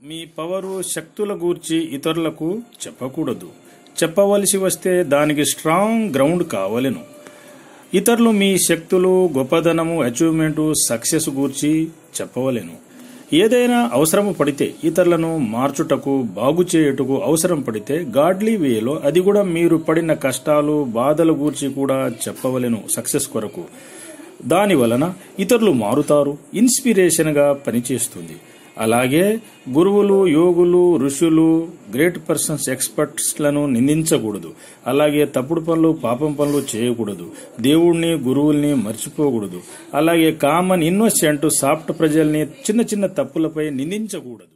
మీ power శక్తుల గూర్చి ఇతరులకు చెప్పకూడదు చెప్పవలసి వస్తే దానికి స్ట్రాంగ్ గ్రౌండ్ కావలెను ఇతరులు మీ శక్తులు గొప్పదనము అచీవ్మెంట్ సక్సెస్ గూర్చి చెప్పవలెను ఏదైనా అవసరము పడితే ఇతరులను మార్చుటకు బాగు చేయుటకు అవసరం పడితే గాడ్లీ వేలో అది కూడా మీరు పడిన కష్టాలు బాధల గూర్చి కూడా చెప్పవలెను సక్సెస్ కొరకు దాని వలన ఇతరులు మారుతారు ఇన్స్పిరేషన్ గా పనిచేస్తుంది అలాగే గురువులు యోగులు ఋషులు గ్రేట్ పర్సన్స్ ఎక్స్పర్ట్స్ లను నిందించకూడదు అలాగే తప్పుడు పనులు పాపం పనులు చేయకూడదు దేవుణ్ణి గురువుల్ని మర్చిపోకూడదు అలాగే కామన్ ఇన్నోసెంట్ సాఫ్ట్ ప్రజల్ని చిన్న చిన్న తప్పులపై నిందించకూడదు